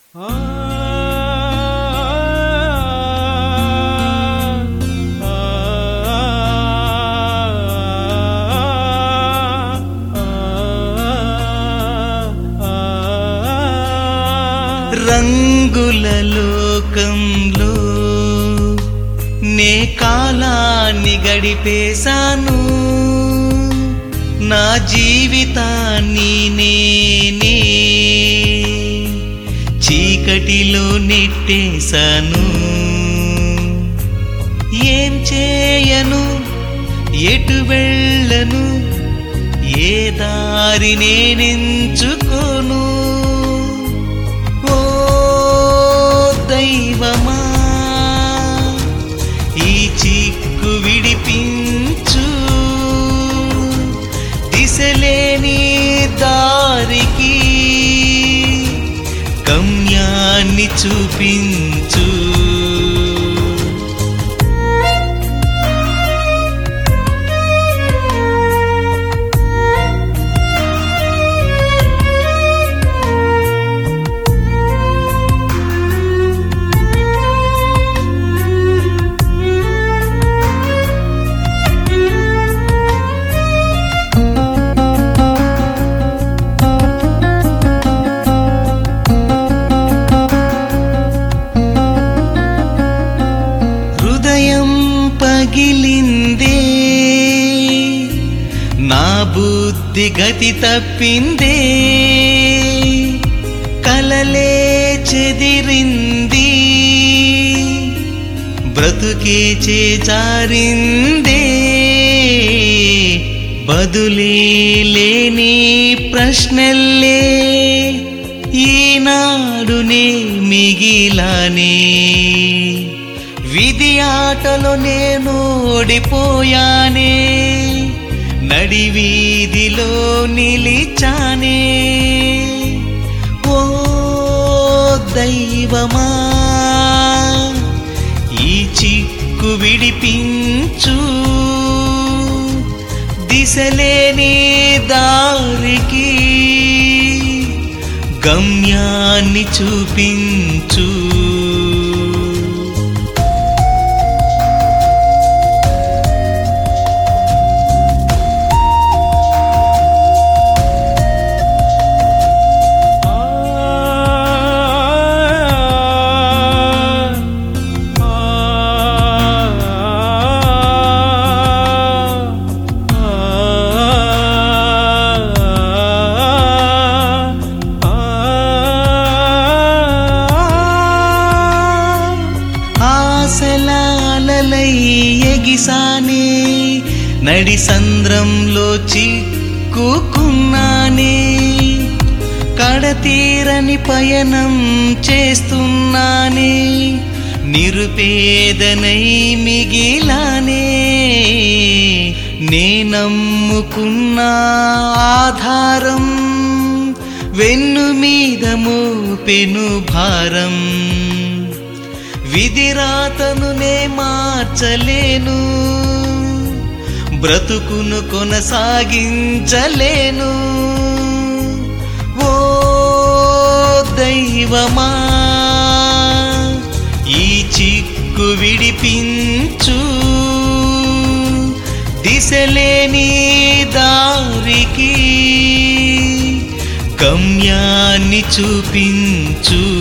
రంగుల లోకంలో నే కాలాన్ని గడిపేశాను నా జీవితాన్ని నేనే చీకటిలో నెట్టేశాను ఏం చేయను ఎటు వెళ్ళను ఏ దారి నేనెంచుకోను ఓ దైవమా ఈ చిక్కు విడిపించు దిశలేని దారికి గమ్యాన్ని చూపించు హృదయం పగిలిందే నా బుద్ధి గతి తప్పిందే కలలే చెదిరింది బ్రతుకే చేజారిందే బదులే లేని ప్రశ్నల్లే ఈనాడునే మిగిలానే విధి ఆటలో నేను ఓడిపోయానే నడి వీధిలో నిలిచానే ఓ దైవమా ఈ చిక్కు విడిపించు దిశలేని దారికి గమ్యాన్ని చూపించు ఆశలాలలై ఎగిసానే నడి సంద్రంలో చిక్కుకున్నానే కడతీరని పయనం చేస్తున్నానే నిరుపేదనై మిగిలానే నే నమ్ముకున్న ఆధారం వెన్ను మీద మోపెను భారం విధిరాతను నే మార్చలేను బ్రతుకును కొనసాగించలేను ఓ దైవమా ఈ చిక్కు విడిపించు దిశలేని దారికి గమ్యాన్ని చూపించు